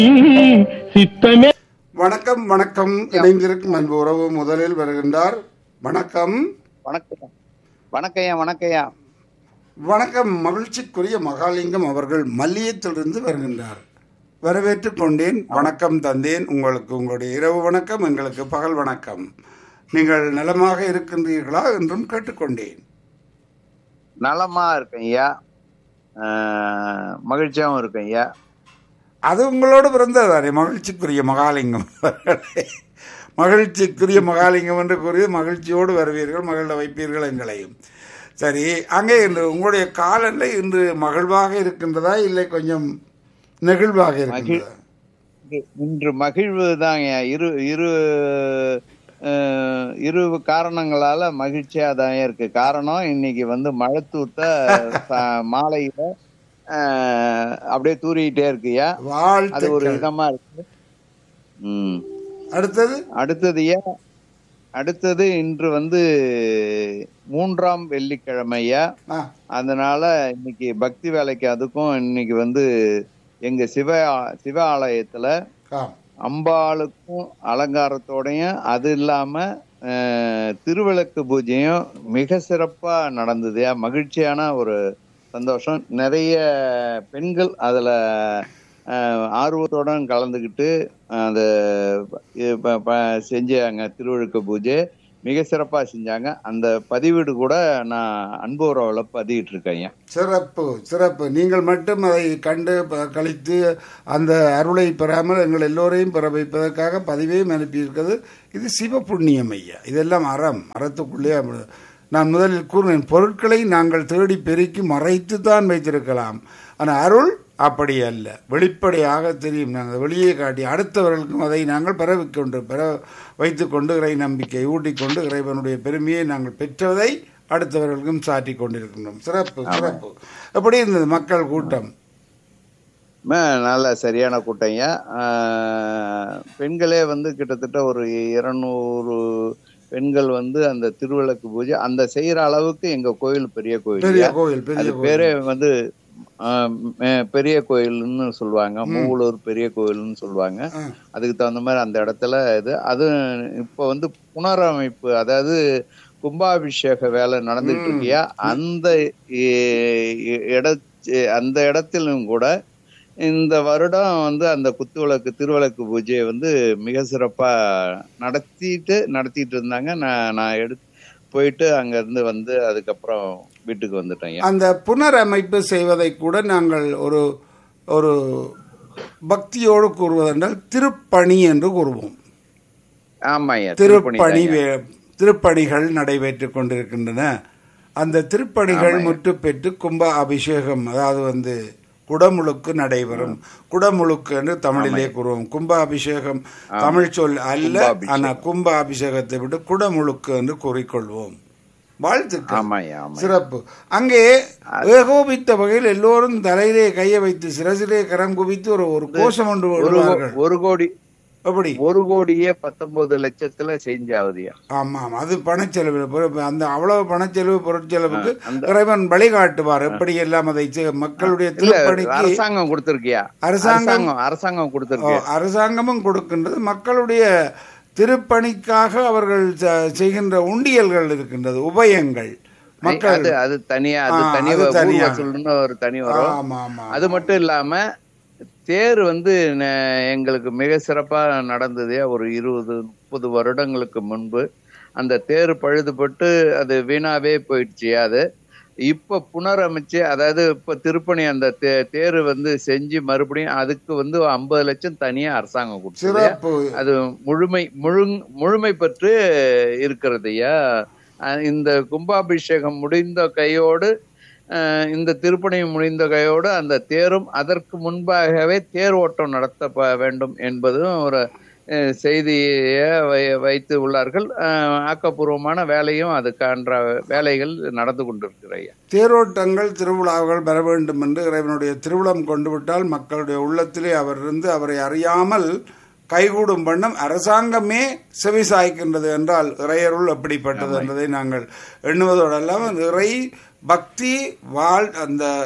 சித்தமே வணக்கம் வணக்கம் இணைந்திருக்கும் அன்பு உறவு முதலில் வருகின்றார் வணக்கம் வணக்கம் வணக்கம்யா வணக்கம்யா வணக்கம் மகிழ்ச்சிக்குரிய மகாலிங்கம் அவர்கள் மல்லியத்திலிருந்து வருகின்றார் வரவேற்றுக் கொண்டேன் வணக்கம் தந்தேன் உங்களுக்கு உங்களுடைய இரவு வணக்கம் எங்களுக்கு பகல் வணக்கம் நீங்கள் நலமாக இருக்கின்றீர்களா என்றும் கேட்டுக்கொண்டேன் நலமா இருக்கேன் ஐயா ஆஹ், மகிழ்ச்சியாவும் இருக்கேன் ஐயா அது உங்களோடு பிறந்ததானே மகிழ்ச்சிக்குரிய மகாலிங்கம் அவர்களே. மகிழ்ச்சிக்குரிய மகாலிங்கம் என்று கூறி மகிழ்ச்சியோடு வருவீர்கள் மகிழ வைப்பீர்கள் எங்களையும் சரி அங்கே இன்று உங்களுடைய காலநிலை இன்று மகிழ்வாக இருக்கின்றதா இல்லை கொஞ்சம் நெகிழ்வாக இருக்கின்றதா இன்று- இன்று மகிழ்வு தான் இரு இரு ஆஹ், இரு காரணங்களால மகிழ்ச்சியா தான் இருக்கு காரணம் இன்னைக்கு வந்து மழை தூத்த ச- மாலையில ஆஹ், அப்படியே தூறிக்கிட்டே இருக்குயா அது ஒரு வாழ்த்துக்கள் விதமா இருக்கு ம் அடுத்தது அடுத்தது ஏன் அடுத்தது இன்று வந்து மூன்றாம் வெள்ளிக்கிழமையா ஆ, அதனால இன்னைக்கு பக்தி வேலைக்கு அதுக்கும் இன்னைக்கு வந்து எங்க சிவ சிவ ஆலயத்துல ஆம். அம்பாளுக்கும் அலங்காரத்தோடையும் அது இல்லாம அஹ், திருவிளக்கு பூஜையும் மிக சிறப்பா நடந்தது மகிழ்ச்சியான ஒரு சந்தோஷம் நிறைய பெண்கள் அதுல அஹ், ஆர்வத்துடன் கலந்துக்கிட்டு அந்த ப- ப- செஞ்சாங்க திருவிளக்கு பூஜை மிக சிறப்பா செஞ்சாங்க அந்த பதிவீடு கூட நான் அன்பு உறவுல பதிவிட்டு இருக்கேன் சிறப்பு சிறப்பு நீங்கள் மட்டும் அதை கண்டு ப- கழித்து அந்த அருளை பெறாமல் எங்கள் எல்லோரையும் பெற வைப்பதற்காக பதிவையும் அனுப்பியிருக்கிறது இது சிவ புண்ணியம் ஐயா இதெல்லாம் அறம் அறத்துக்குள்ளே அம- நான் முதலில் கூறினேன் பொருட்களை நாங்கள் தேடி பெருக்கி மறைத்து தான் வைத்திருக்கலாம் ஆனால் அருள் அப்படி அல்ல வெளிப்படையாக தெரியும் நாங்கள் வெளியே காட்டி அடுத்தவர்களுக்கும் அதை நாங்கள் பெறவிக்கொண்டு பெற வைத்துக்கொண்டு இறை நம்பிக்கை ஊட்டிக்கொண்டு இறைவனுடைய பெருமையை நாங்கள் பெற்றதை அடுத்தவர்களுக்கும் சாட்டி கொண்டிருக்கின்றோம் சிறப்பு சிறப்பு எப்படி இருந்தது மக்கள் கூட்டம் ம, நல்ல சரியான கூட்டங்க பெண்களே வந்து கிட்டத்தட்ட ஒரு இருநூறு பெண்கள் வந்து அந்த திருவிளக்கு பூஜை அந்த செய்யற அளவுக்கு எங்க கோயில் பெரிய கோயில் பெரிய கோயில் பெரிய அது கோயில் பேரே வந்து ஆஹ், மெ- பெரிய கோயில்னு சொல்லுவாங்க மூவலூர் பெரிய கோயில்னு சொல்லுவாங்க ஆ. அதுக்கு தகுந்த மாதிரி அந்த இடத்துல இது அது இப்போ வந்து புனரமைப்பு அதாவது கும்பாபிஷேக வேலை நடந்துட்டு இருக்கியா அந்த இ- இ- இட அந்த இடத்திலும் கூட இந்த வருடம் வந்து அந்த குத்துவிளக்கு திருவிளக்கு பூஜையை வந்து மிக சிறப்பா நடத்திட்டு நடத்திட்டு இருந்தாங்க நான் நான் எடுத்து போயிட்டு அங்க இருந்து வந்து அதுக்கப்புறம் வீட்டுக்கு வந்துட்டேன் ஐயா. அந்த புனரமைப்பு செய்வதை கூட நாங்கள் ஒரு ஒரு பக்தியோடு கூறுவதென்றால் திருப்பணி என்று கூறுவோம் ஆமா ஐயா திருப்பணி திருப்பணி வே- திருப்பணிகள் நடைபெற்றுக் கொண்டிருக்கின்றன அந்த திருப்பணிகள் முற்று பெற்று கும்ப அபிஷேகம் அதாவது வந்து குடமுழுக்கு நடைபெறும் குடமுழுக்கு என்று தமிழிலே கூறுவோம் கும்ப அபிஷேகம் தமிழ் சொல் அல்ல கும்பாபிஷேகம். ஆனா கும்ப அபிஷேகத்தை விட்டு குடமுழுக்கு என்று கூறிக்கொள்வோம் வாழ்த்துக்கள் ஆமா ஐயா ஆமா சிறப்பு அங்கே ஏகோபித்த வகையில் எல்லோரும் தலையிலே கையை வைத்து சிரசிலே கரம் குவித்து ஒரு ஒரு கோஷம் ஒன்று ஒரு விடுவார்கள் ஒரு கோடி எப்படி ஒரு கோடியே பத்தொன்பது லட்சத்துல செஞ்சாவதுயா ஆமாம் அது பணச்செலவு பொறு- அந்த அவ்வளவு பணச்செலவு பொருட்செலவுக்கு அந்த- இறைவன் வழிகாட்டுவார் எப்படி எல்லாம் அதை செ- மக்களுடைய இல்ல திருப்பணிக்கு அரசாங்கம் கொடுத்திருக்கியா அரசாங்கம் அரசாங்கம் அரசாங்கம் கொடுத்திருக்கு ஓ, அரசாங்கமும் கொடுக்கின்றது மக்களுடைய திருப்பணிக்காக அவர்கள் செ- செய்கின்ற உண்டியல்கள் இருக்கின்றது உபயங்கள் மக்கள் அது அது தனியா அது ஆ, தனி அது ஊர் தனியா. வசூல்னு ஒரு தனி வரும் ஆமா ஆமா அது மட்டும் இல்லாம தேர் வந்து ந- எங்களுக்கு மிக சிறப்பா நடந்தது ஒரு இருபது முப்பது வருடங்களுக்கு முன்பு அந்த தேர் பழுதுபட்டு அது வீணாவே போயிடுச்சு அது இப்ப புனரமைச்சு அதாவது இப்ப திருப்பணி அந்த தே- தேர் வந்து செஞ்சு மறுபடியும் அதுக்கு வந்து ஐம்பது லட்சம் தனியா அரசாங்கம் கொடுத்தது சிறப்பு அது முழுமை முழு முழுமை பெற்று இருக்கிறது ஐயா அஹ் இந்த கும்பாபிஷேகம் முடிந்த கையோடு அஹ் இந்த திருப்பணி முடிந்த கையோடு அந்த தேரும் அதற்கு முன்பாகவே தேர் ஓட்டம் நடத்த ப- வேண்டும் என்பதும் ஒரு அஹ், செய்தியை வை- வைத்து உள்ளார்கள் அஹ், ஆக்கப்பூர்வமான வேலையும் அதுக்கான வேலைகள் நடந்து கொண்டிருக்கிற ஐயா தேரோட்டங்கள் திருவிழாக்கள் பெற வேண்டும் என்று இறைவனுடைய திருவிழம் கொண்டு விட்டால் மக்களுடைய உள்ளத்திலே அவர் இருந்து அவரை அறியாமல் கைகூடும் வண்ணம் அரசாங்கமே செவி சாய்க்கின்றது என்றால் இறையருள் எப்படிப்பட்டது என்பதை நாங்கள் எண்ணுவதோடு அல்லாமல் இறை பக்தி வாழ் அந்த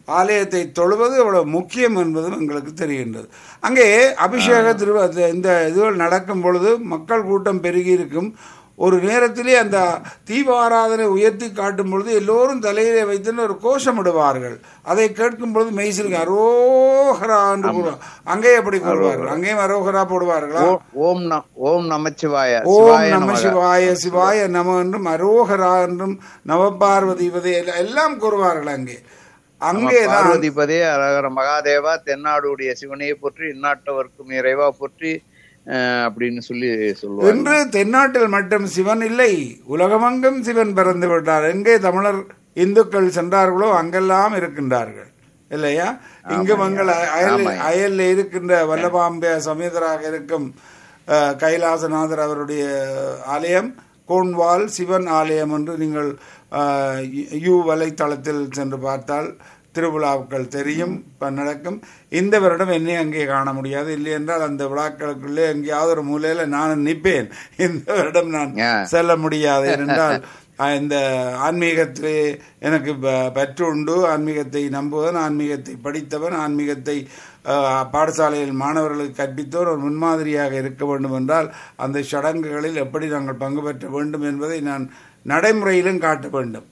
ஆலயத்தை தொழுவது எவ்வளவு முக்கியம் என்பதும் எங்களுக்கு தெரிகின்றது அங்கே அபிஷேக திருவ இந்த இதுகள் நடக்கும் பொழுது மக்கள் கூட்டம் பெருகி இருக்கும் ஒரு நேரத்திலே அந்த தீப ஆராதனை உயர்த்தி காட்டும் பொழுது எல்லோரும் தலையிலே வைத்து ஒரு கோஷமிடுவார்கள் அதை கேட்கும் பொழுது மெய்சிலுக்கு அரோகரா என்று கூறுவார் அங்கே எப்படி கூறுவார்கள் அங்கேயும் அரோகரா போடுவார்களா ஓ- ஓம் ந ஓம் நமச்சிவாய ஓம் சிவாய நம நமக. சிவாய சிவாய நம என்றும் அரோகரா என்றும் நவபார்வதி பதி எல்லாம் எல்லாம் கூறுவார்கள் அங்கே அங்கேதான் பார்வதிபதே அரகர மகாதேவா தென்னாடுடைய சிவனையை போற்றி இந்நாட்டவர்க்கும் இறைவா போற்றி அஹ், அப்படின்னு சொல்லி சொல்லுவாங்க இன்று தென்னாட்டில் மட்டும் சிவன் இல்லை உலகமெங்கும் சிவன் பிறந்து விட்டார் எங்கே தமிழர் இந்துக்கள் சென்றார்களோ அங்கெல்லாம் இருக்கின்றார்கள் இல்லையா இங்கு மங்கள் அயல் அயல்ல இருக்கின்ற வல்லபாம்பிய சமேதராக இருக்கும் அஹ், கைலாசநாதர் அவருடைய ஆலயம் கோன்வால் சிவன் ஆலயம் என்று நீங்கள் அஹ், யூ வலைத்தளத்தில் சென்று பார்த்தால் திருவிழாக்கள் தெரியும் இப்ப நடக்கும் இந்த வருடம் என்னை அங்கே காண முடியாது இல்லை என்றால் அந்த விழாக்களுக்குள்ளே எங்கேயாவது ஒரு மூலையில நானும் நிற்பேன் இந்த வருடம் நான் ஆ. செல்ல முடியாது ஏனென்றால் அஹ், இந்த ஆன்மீகத்திலே எனக்கு ப- பற்று உண்டு ஆன்மீகத்தை நம்புவன் ஆன்மீகத்தை படித்தவன் ஆன்மீகத்தை அஹ், பாடசாலையில் மாணவர்களுக்கு கற்பித்தோர் ஒரு முன்மாதிரியாக இருக்க வேண்டும் என்றால் அந்த சடங்குகளில் எப்படி நாங்கள் பங்கு பெற்ற வேண்டும் என்பதை நான் நடைமுறையிலும் காட்ட வேண்டும்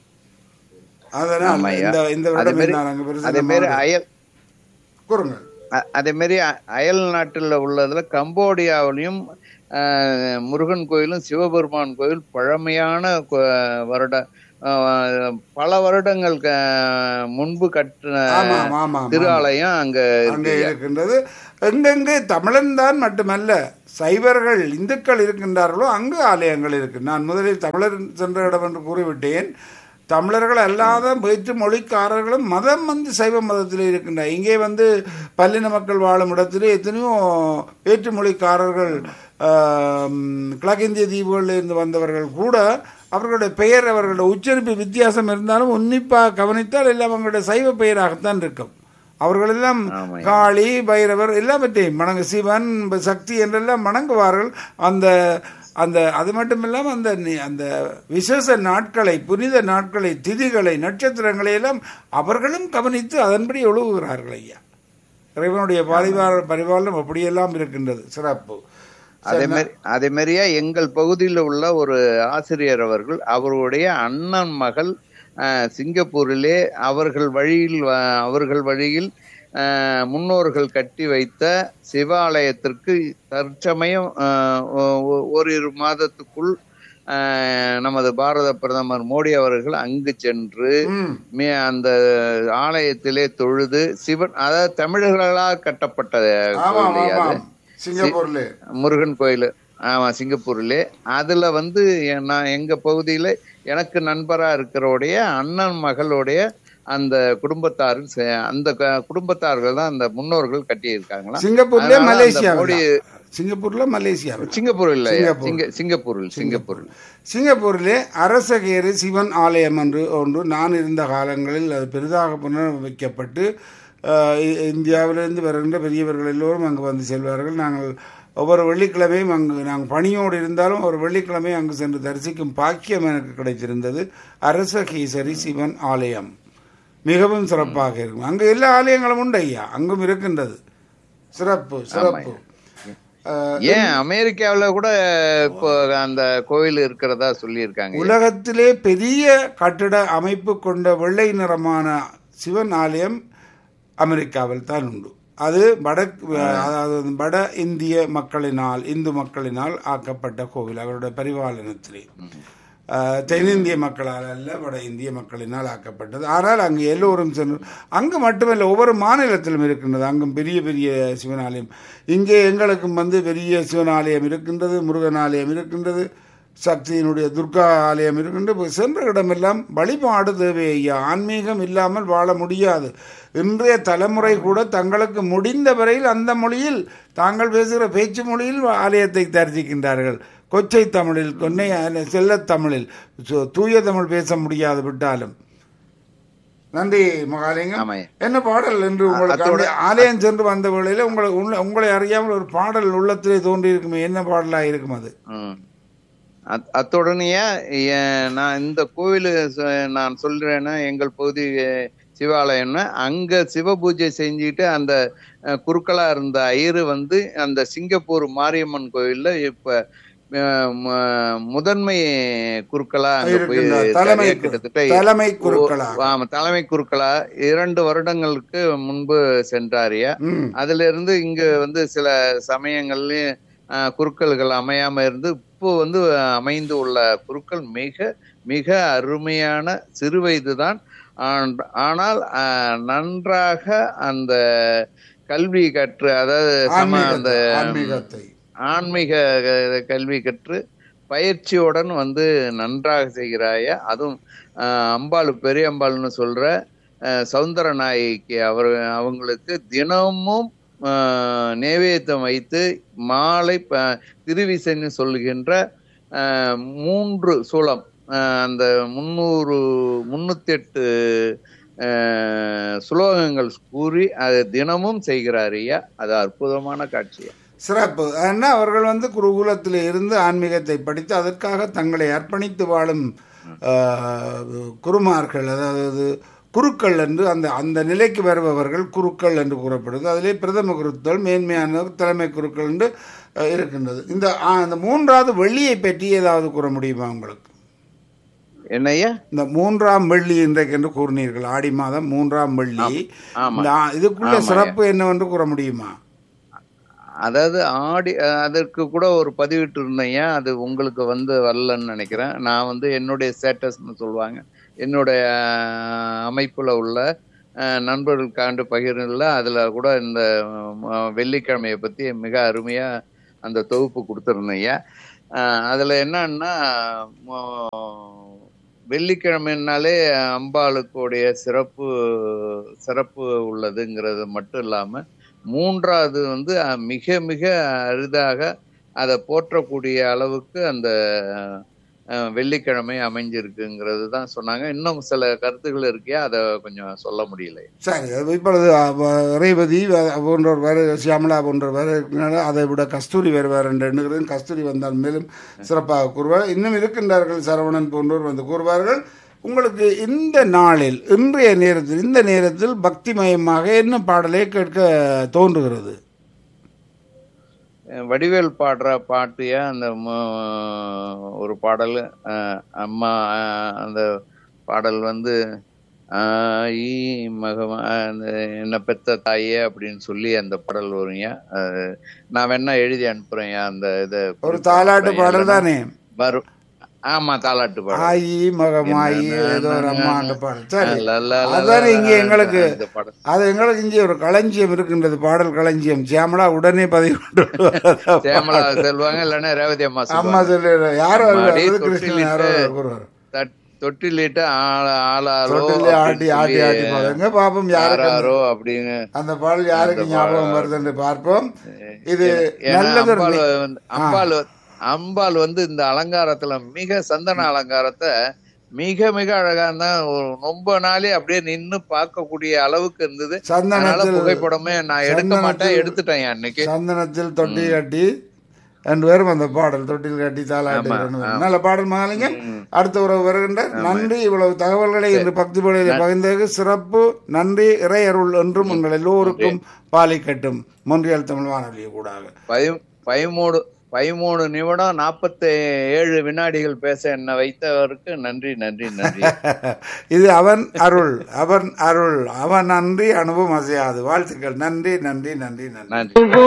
அதனால் ஆமாய்யா. இந்த இந்த அதே வருடம் மாதிரி- நான் அங்கு அதே மாதிரி பிரசித்தமான- அயல் கூறுங்கள் அ- அதே மாதிரி அ- அயல் நாட்டுல உள்ளதுல கம்போடியாவிலையும் அஹ், முருகன் கோயிலும் சிவபெருமான் கோயில் பழமையான கோ- வருட அஹ், பல வருடங்கள் க- முன்பு கட்டின ஆமா ஆமா ஆமா திரு ஆலயம் அங்க அங்கே இருக்கு இருக்கின்றது எங்கெங்கே தமிழன் தான் மட்டுமல்ல சைவர்கள் இந்துக்கள் இருக்கின்றார்களோ அங்கு ஆலயங்கள் இருக்கு நான் முதலில் தமிழர் சென்ற இடம் என்று கூறிவிட்டேன் தமிழர்கள் அல்லாத வேற்று மொழிக்காரர்களும் மதம் வந்து சைவ மதத்தில் இருக்கின்ற இங்கே வந்து பல்லின மக்கள் வாழும் இடத்திலே எத்தனையோ வேற்று மொழிக்காரர்கள் ஆம், கிழக்கிந்திய தீவுகளில் இருந்து வந்தவர்கள் கூட அவர்களுடைய பெயர் அவர்களுடைய உச்சரிப்பு வித்தியாசம் இருந்தாலும் உன்னிப்பாக கவனித்தால் எல்லாம் அவங்களுடைய சைவ பெயராகத்தான் இருக்கும் அவர்களெல்லாம் ஆமாய்யா. காளி பைரவர் எல்லாவற்றையும் வணங்கு சிவன் சக்தி என்றெல்லாம் வணங்குவார்கள் அந்த அந்த அது மட்டும் இல்லாமல் அந்த நி- அந்த விசேஷ நாட்களை புனித நாட்களை திதிகளை நட்சத்திரங்களை எல்லாம் அவர்களும் கவனித்து அதன்படி ஒழுகுகிறார்கள் ஐயா இறைவனுடைய பரிவார பரிபாலனம் அப்படியெல்லாம் இருக்கின்றது சிறப்பு அதே மாதிரி அதே மாதிரியா எங்கள் பகுதியில் உள்ள ஒரு ஆசிரியர் அவர்கள் அவருடைய அண்ணன் மகள் அஹ், சிங்கப்பூரிலே அவர்கள் வழியில் வ- அவர்கள் வழியில் அஹ், முன்னோர்கள் கட்டி வைத்த சிவாலயத்திற்கு தற்சமயம் அஹ், ஒ- ஒ- ஓரிரு மாதத்துக்குள் அஹ், நமது பாரத பிரதமர் மோடி அவர்கள் அங்கு சென்று ம் மே- அந்த ஆலயத்திலே தொழுது சிவன் அதாவது தமிழர்களால் கட்டப்பட்ட ஆமாம் கோயில் அது. ஆமாம் சிங்கப்பூர்ல முருகன் கோயில் ஆமா சிங்கப்பூர்ல அதுல வந்து எ- நான் எங்க பகுதியில எனக்கு நண்பரா இருக்கிறோடைய அண்ணன் மகளுடைய அந்த குடும்பத்தார் சே- அந்த க- குடும்பத்தார்கள் தான் அந்த முன்னோர்கள் கட்டி இருக்காங்களா சிங்கப்பூர்ல அதனால அந்த மலேசியா மோடி- சிங்கப்பூர்ல மலேசியா சிங்கப்பூர் இல்ல சிங்கப்பூர். சிங்க சிங்கப்பூரில் சிங்கப்பூரில் சிங்கப்பூரிலே அரசகேரி சிவன் ஆலயம் என்று ஒன்று நான் இருந்த காலங்களில் அது பெரிதாக புனரமைக்கப்பட்டு அஹ், இ- இந்தியாவிலிருந்து வருகின்ற பெரியவர்கள் எல்லோரும் அங்கு வந்து செல்வார்கள் நாங்கள் ஒவ்வொரு வெள்ளிக்கிழமையும் அங்கு நாங்கள் பணியோடு இருந்தாலும் ஒரு வெள்ளிக்கிழமை அங்கு சென்று தரிசிக்கும் பாக்கியம் எனக்கு கிடைத்திருந்தது அரசகேசரி சிவன் ஆலயம் மிகவும் சிறப்பாக இருக்கும் அங்கு எல்லா ஆலயங்களும் உண்டு ஐயா அங்கும் இருக்கின்றது சிறப்பு சிறப்பு அஹ், ஏன் அமெரிக்காவுல கூட இப்போ அந்த கோயில் இருக்கிறதா சொல்லியிருக்காங்க உலகத்திலே பெரிய கட்டிட அமைப்பு கொண்ட வெள்ளை நிறமான சிவன் ஆலயம் அமெரிக்காவில் தான் உண்டு அது வட அதாவது வட இந்திய மக்களினால் இந்து மக்களினால் ஆக்கப்பட்ட கோவில் அவருடைய பரிபாலனத்திலே அஹ், தென்னிந்திய மக்களால் அல்ல வட இந்திய மக்களினால் ஆக்கப்பட்டது ஆனால் அங்கு எல்லோரும் சென்று அங்கு மட்டுமல்ல ஒவ்வொரு மாநிலத்திலும் இருக்கின்றது அங்கும் பெரிய பெரிய சிவனாலயம் இங்கே எங்களுக்கும் வந்து பெரிய சிவனாலயம் இருக்கின்றது முருகன் ஆலயம் இருக்கின்றது சக்தியினுடைய துர்கா ஆலயம் இருக்கின்ற இப்ப சென்ற இடமெல்லாம் வழிபாடு தேவை ஐயா ஆன்மீகம் இல்லாமல் வாழ முடியாது இன்றைய தலைமுறை கூட தங்களுக்கு முடிந்த வரையில் அந்த மொழியில் தாங்கள் பேசுகிற பேச்சு மொழியில் ஆலயத்தை தரிசிக்கின்றார்கள் கொச்சை தமிழில் கொன்னை செல்லத் தமிழில் சு- தூய தமிழ் பேச முடியாது விட்டாலும் நன்றி மகாலிங்கம் ஆமாய்யா. என்ன பாடல் என்று உங்களுக்கு அத்தோட- அந்த ஆலயம் சென்று வந்த வேளையில உங்களை உள்ள- உங்களை அறியாமல் ஒரு பாடல் உள்ளத்திலே தோன்றி இருக்குமே என்ன பாடலா இருக்கும் அது ம். அத்- அத்துடனேயே எ- நான் இந்த கோவில் நான் சொல்றேன்னா எங்கள் பகுதி அஹ், சிவாலயம்னு அங்க சிவ பூஜை செஞ்சுட்டு அந்த அஹ், குருக்களா இருந்த ஐயரு வந்து அந்த சிங்கப்பூர் மாரியம்மன் கோயில்ல இப்ப அஹ், ம- முதன்மை குருக்களா அங்க போய் இருக்கின்றார். தலைமை சரியா கு- கிட்டத்தட்ட தலைமை குருக்களா ஆமா தலைமை குருக்களா இரண்டு வருடங்களுக்கு முன்பு சென்றாரியா ம் அதுல இருந்து இங்க வந்து சில சமயங்கள்லயும் அஹ், குருக்கள்கள் அமையாம இருந்து இப்போ வந்து அஹ், அமைந்து உள்ள குருக்கள் மிக மிக அருமையான சிறு வயதுதான் ஆன்- ஆனால் அஹ், நன்றாக அந்த கல்வி கற்று அதாவது சம அந்த ஆன்மீகத்தை ஆன்மீகத்தை ஆன்மீக க- கல்வி கற்று பயிற்சியுடன் வந்து நன்றாக செய்கிறாய அதுவும் அஹ், அம்பாள் பெரிய அம்பாள்னு சொல்ற அஹ், சௌந்தர நாயகி அவர் அவங்களுக்கு தினமும் அஹ், நைவேத்தியம் வைத்து மாலை ப- திருவிசைன்னு சொல்லுகின்ற அஹ், மூன்று சூளம் அஹ், அந்த முன்னூறு முன்னூத்தி எட்டு சுலோகங்கள் கூறி அதை தினமும் செய்கிறார் ஐயா அது அற்புதமான காட்சி சிறப்பு ஏன்னா அவர்கள் வந்து குருகுலத்தில் இருந்து ஆன்மீகத்தை படித்து அதற்காக தங்களை அர்ப்பணித்து வாழும் ஆஹ், குருமார்கள் அதாவது குருக்கள் என்று அந்த அந்த நிலைக்கு வருபவர்கள் குருக்கள் என்று கூறப்படுது அதிலே பிரதம குருக்கள் மேன்மையான தலைமை குருக்கள் என்று அஹ், இருக்கின்றது இந்த ஆ, இந்த மூன்றாவது வெள்ளியை பற்றி ஏதாவது கூற முடியுமா உங்களுக்கு என்னய்யா இந்த மூன்றாம் வெள்ளி இன்றைக்கு என்று கூறினீர்கள் ஆடி மாதம் மூன்றாம் வெள்ளி ஆமா இந்த ஆ- இதுக்குள்ள ஆமாய்யா. சிறப்பு என்னவென்று கூற முடியுமா அதாவது ஆடி அஹ் அதற்கு கூட ஒரு பதிவிட்டு இருந்தேன் அது உங்களுக்கு வந்து வரலன்னு நினைக்கிறேன் நான் வந்து என்னுடைய ஸ்டேட்டஸ்னு சொல்லுவாங்க என்னுடைய அஹ், அமைப்புல உள்ள அஹ், நண்பர்களுக்காண்டு பகிர்ல அதுல கூட இந்த அஹ், வெள்ளிக்கிழமையை பத்தி மிக அருமையா அந்த தொகுப்பு கொடுத்துருந்தேன் அதுல என்னன்னா மோ- வெள்ளிக்கிழமைனாலே அம்பாளுக்குடைய சிறப்பு சிறப்பு உள்ளதுங்கிறது மட்டும் இல்லாம மூன்றாவது வந்து அஹ், மிக மிக அரிதாக அதை போற்றக்கூடிய அளவுக்கு அந்த அஹ், வெள்ளிக்கிழமை அமைஞ்சிருக்குங்கிறது தான் சொன்னாங்க இன்னும் சில கருத்துக்கள் இருக்கியா அதை கொஞ்சம் சொல்ல முடியல சரி அது இப்பொழுது அவ- ரேவதி வ- போன்றவர் வேறு சியாமலா போன்றவர் வேறு இருக்கிறனால அதை விட கஸ்தூரி வேறு வேறு என்று எண்ணுகிறேன் கஸ்தூரி வந்தால் மேலும் சிறப்பாக கூறுவார் இன்னும் இருக்கின்றார்கள் சரவணன் போன்றோர் வந்து கூறுவார்கள் உங்களுக்கு இந்த நாளில் இன்றைய நேரத்தில் இந்த நேரத்தில் பக்திமயமாக என்ன பாடலை கேட்க தோன்றுகிறது அஹ் வடிவேல் பாடுற பாட்டியா அந்த ம- ஒரு பாடல் அஹ், அம்மா அஹ், அந்த பாடல் வந்து ஆயி மகம அந்த என்ன பெத்த தாயே அப்படின்னு சொல்லி அந்த பாடல் வருங்க அஹ், நான் வேணா எழுதி அனுப்புறேன் அந்த இதை ஒரு தாலாட்டு பாடல் தானே வரும் ஆமா தாலாட்டு பாடல் ஆயி மகமாயி ஏதோ ஒரு அம்மாண்ட பாடல் சரி ல, ல, ல, ல, அதானே இங்கே ல, எங்களுக்கு அந்த பாடல் அது எங்களுக்கு இங்கே ஒரு களஞ்சியம் இருக்கின்றது பாடல் களஞ்சியம் சியாமலா உடனே பதிவு கொண்டு வருவார். சேமலா செல்வாங்க இல்லைன்னா ரேவதி அம்மா அம்மா சொல்லுவாங்க சொல்லு யாரோ வருவார். அடி அது கிருஷ்ணன் யாரோ தொட்டிலிட்டு கூறுவார் தட்- தொட்டிலிட்டு ஆள ஆளாரோ தொட்டிலே ஆட்டி அப்படின்னு ஆட்டி சொல்லி ஆட்டி பாருங்க பாப்போம் யாருக்கு அந்த- ஆறாரோ அப்படின்னு அந்த பாடல் யாருக்கு ஞாபகம் வருது என்று பார்ப்போம் இது ஏன்னா நல்லது ஒரு அம்பாள் நி- வந்து- அம்பாள் வந்து- அம்பாள் வந்து இந்த அலங்காரத்துல மிக சந்தன அலங்காரத்தை மிக மிக அழகா இருந்தா ஒரு ரொம்ப நாளே அப்படியே நின்னு பார்க்கக்கூடிய அளவுக்கு இருந்தது அதனால சந்தனத்தில் புகைப்படமே நான் எடுக்க மாட்டேன் சந்தனத்தில் எடுத்துட்டேன் அன்னைக்கு சந்தனத்தில் தொட்டி கட்டி ரெண்டு பேரும் அந்த பாடல் தொட்டில் கட்டி தாளாட்டி நல்ல பாடல் மாலிங்க அடுத்த உறவு வருகின்ற நன்றி இவ்வளவு தகவல்களை இன்று பக்தி போலையில பகிர்ந்ததுக்கு சிறப்பு நன்றி இறை அருள் என்றும் உங்கள் எல்லோருக்கும் பாலிக்கட்டும் மொன்றியல் தமிழ் வானொலியை கூடாக பதி- பதிமூணு பதிமூணு நிமிடம் நாற்பத்தி ஏழு வினாடிகள் பேச என்ன வைத்தவருக்கு நன்றி நன்றி நன்றி இது அவன் அருள் அவன் அருள் அவன் நன்றி அனுபவம் அசையாது வாழ்த்துக்கள் நன்றி நன்றி நன்றி நன்றி நன்றி